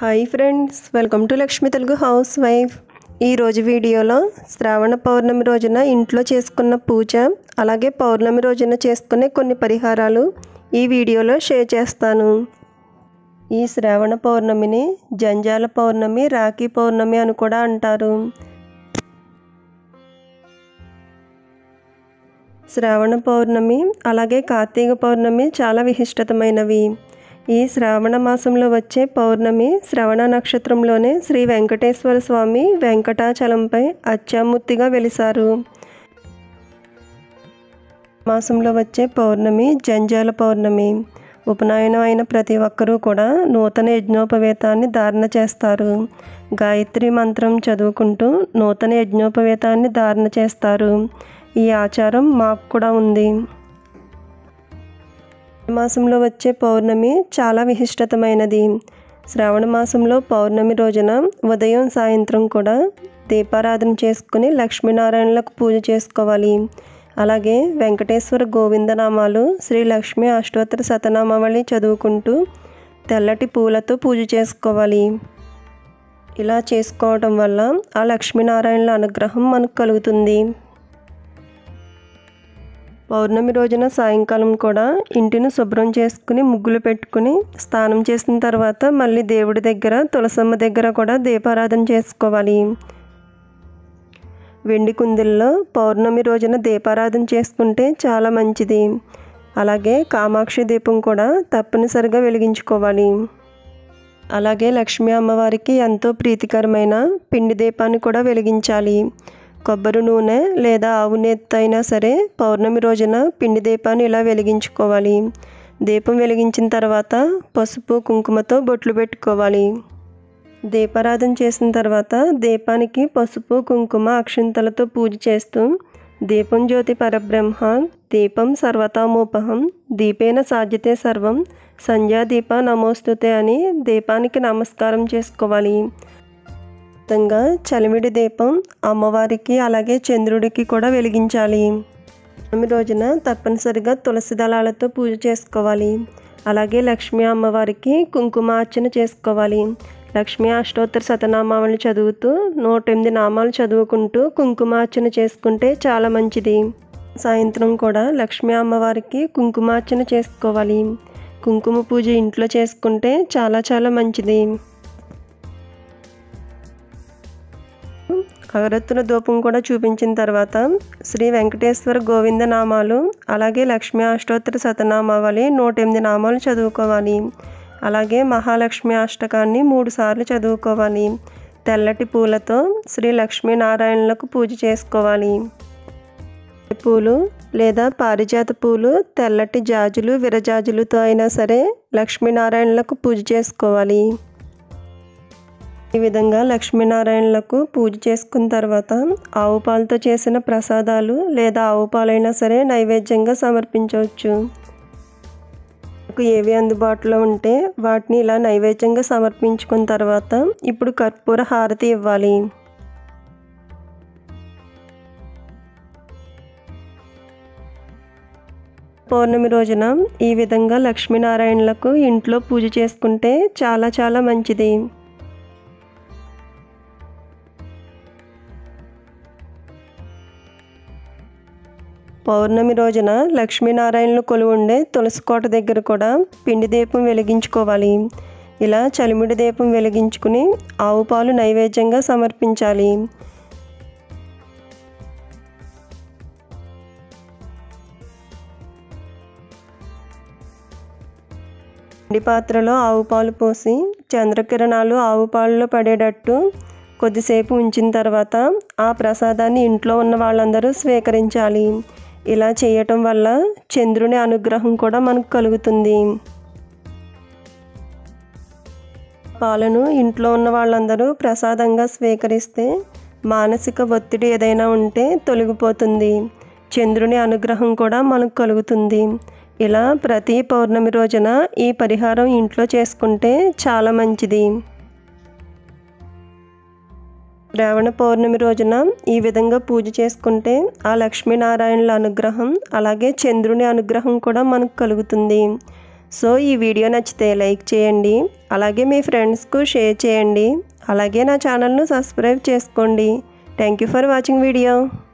hi friends welcome to Lakshmi Telugu house wife ఈరోజు వీడియోలో శ్రావణ పౌర్ణమి రోజున ఇంట్లో చేసుకున్న పూజ అలాగే పౌర్ణమి రోజున చేసుకునే కొన్ని పరిహారాలు ఈ వీడియోలో షేర్ చేస్తాను ఈ శ్రావణ పౌర్ణమిని జంజాల పౌర్ణమి రాఖీ పౌర్ణమి అని కూడా అంటారు శ్రావణ పౌర్ణమి అలాగే కార్తీక పౌర్ణమి చాలా విశిష్టతమైనవి ఈ శ్రావణ మాసంలో వచ్చే పౌర్ణమి శ్రవణ నక్షత్రంలోనే శ్రీ వెంకటేశ్వర స్వామి వెంకటాచలంపై అత్యామూర్తిగా వెలిసారు మాసంలో వచ్చే పౌర్ణమి జంజాల పౌర్ణమి ఉపనయనం అయిన ప్రతి ఒక్కరూ కూడా నూతన యజ్ఞోపవేతాన్ని ధారణ చేస్తారు గాయత్రి మంత్రం చదువుకుంటూ నూతన యజ్ఞోపవేతాన్ని ధారణ చేస్తారు ఈ ఆచారం మాకు కూడా ఉంది మాసంలో వచ్చే పౌర్ణమి చాలా విశిష్టతమైనది శ్రావణ మాసంలో పౌర్ణమి రోజున ఉదయం సాయంత్రం కూడా దీపారాధన చేసుకుని లక్ష్మీనారాయణలకు పూజ చేసుకోవాలి అలాగే వెంకటేశ్వర గోవిందనామాలు శ్రీ లక్ష్మీ అష్టోత్తర శతనామావళి చదువుకుంటూ తెల్లటి పూలతో పూజ చేసుకోవాలి ఇలా చేసుకోవడం వల్ల ఆ లక్ష్మీనారాయణల అనుగ్రహం మనకు కలుగుతుంది పౌర్ణమి రోజున సాయంకాలం కూడా ఇంటిని శుభ్రం చేసుకుని ముగ్గులు పెట్టుకుని స్నానం చేసిన తర్వాత మళ్ళీ దేవుడి దగ్గర తులసమ్మ దగ్గర కూడా దీపారాధన చేసుకోవాలి వెండి కుందిల్లో పౌర్ణమి రోజున దీపారాధన చేసుకుంటే చాలా మంచిది అలాగే కామాక్షి దీపం కూడా తప్పనిసరిగా వెలిగించుకోవాలి అలాగే లక్ష్మీ అమ్మవారికి ఎంతో ప్రీతికరమైన పిండి దీపాన్ని కూడా వెలిగించాలి కొబ్బరి నూనె లేదా ఆవు నెత్తి అయినా సరే పౌర్ణమి రోజున పిండి దీపాన్ని ఇలా వెలిగించుకోవాలి దీపం వెలిగించిన తర్వాత పసుపు కుంకుమతో బొట్లు పెట్టుకోవాలి దీపారాధన చేసిన తర్వాత దీపానికి పసుపు కుంకుమ అక్షింతలతో పూజ చేస్తూ దీపం జ్యోతి పరబ్రహ్మ దీపం సర్వతామోపహం దీపేన సాధ్యతే సర్వం సంధ్యాదీప నమోస్తుతే అని దీపానికి నమస్కారం చేసుకోవాలి విధంగా చలిమిడి దీపం అమ్మవారికి అలాగే చంద్రుడికి కూడా వెలిగించాలి పౌర్ణమి రోజున తప్పనిసరిగా తులసి దళాలతో పూజ చేసుకోవాలి అలాగే లక్ష్మీ అమ్మవారికి కుంకుమార్చన చేసుకోవాలి లక్ష్మీ అష్టోత్తర శతనామాలను చదువుతూ నూట ఎనిమిది నామాలు చదువుకుంటూ కుంకుమార్చన చేసుకుంటే చాలా మంచిది సాయంత్రం కూడా లక్ష్మీ అమ్మవారికి కుంకుమార్చన చేసుకోవాలి కుంకుమ పూజ ఇంట్లో చేసుకుంటే చాలా చాలా మంచిది అగరత్తుల ధూపం కూడా చూపించిన తర్వాత శ్రీ వెంకటేశ్వర గోవింద నామాలు అలాగే లక్ష్మీ అష్టోత్తర శతనామావళి నూట ఎనిమిది నామాలు చదువుకోవాలి అలాగే మహాలక్ష్మి అష్టకాన్ని మూడు సార్లు చదువుకోవాలి తెల్లటి పూలతో శ్రీ లక్ష్మీనారాయణలకు పూజ చేసుకోవాలి పూలు లేదా పారిజాత పూలు తెల్లటి జాజులు విరజాజులతో అయినా సరే లక్ష్మీనారాయణలకు పూజ చేసుకోవాలి ఈ విధంగా లక్ష్మీనారాయణలకు పూజ చేసుకున్న తర్వాత ఆవు పాలతో చేసిన ప్రసాదాలు లేదా ఆవు పాలైనా సరే నైవేద్యంగా సమర్పించవచ్చు మనకు ఏవి అందుబాటులో ఉంటే వాటిని ఇలా నైవేద్యంగా సమర్పించుకున్న తర్వాత ఇప్పుడు కర్పూర హారతి ఇవ్వాలి పౌర్ణమి రోజున ఈ విధంగా లక్ష్మీనారాయణలకు ఇంట్లో పూజ చేసుకుంటే చాలా చాలా మంచిది పౌర్ణమి రోజున లక్ష్మీనారాయణలు కొలువుండే తులసికోట దగ్గర కూడా పిండి దీపం వెలిగించుకోవాలి ఇలా చలిమిడి దీపం వెలిగించుకుని ఆవు పాలు నైవేద్యంగా సమర్పించాలి పిండి పాత్రలో ఆవు పాలు పోసి చంద్రకిరణాలు ఆవు పాలలో పడేటట్టు కొద్దిసేపు ఉంచిన తర్వాత ఆ ప్రసాదాన్ని ఇంట్లో ఉన్న వాళ్ళందరూ స్వీకరించాలి ఇలా చేయటం వల్ల చంద్రుని అనుగ్రహం కూడా మనకు కలుగుతుంది పాలను ఇంట్లో ఉన్న వాళ్ళందరూ ప్రసాదంగా స్వీకరిస్తే మానసిక ఒత్తిడి ఏదైనా ఉంటే తొలగిపోతుంది చంద్రుని అనుగ్రహం కూడా మనకు కలుగుతుంది ఇలా ప్రతి పౌర్ణమి రోజున ఈ పరిహారం ఇంట్లో చేసుకుంటే చాలా మంచిది శ్రావణ పౌర్ణమి రోజున ఈ విధంగా పూజ చేసుకుంటే ఆ లక్ష్మీనారాయణుల అనుగ్రహం అలాగే చంద్రుని అనుగ్రహం కూడా మనకు కలుగుతుంది సో ఈ వీడియో నచ్చితే లైక్ చేయండి అలాగే మీ ఫ్రెండ్స్కు షేర్ చేయండి అలాగే నా ఛానల్ను సబ్స్క్రైబ్ చేసుకోండి thank you for watching video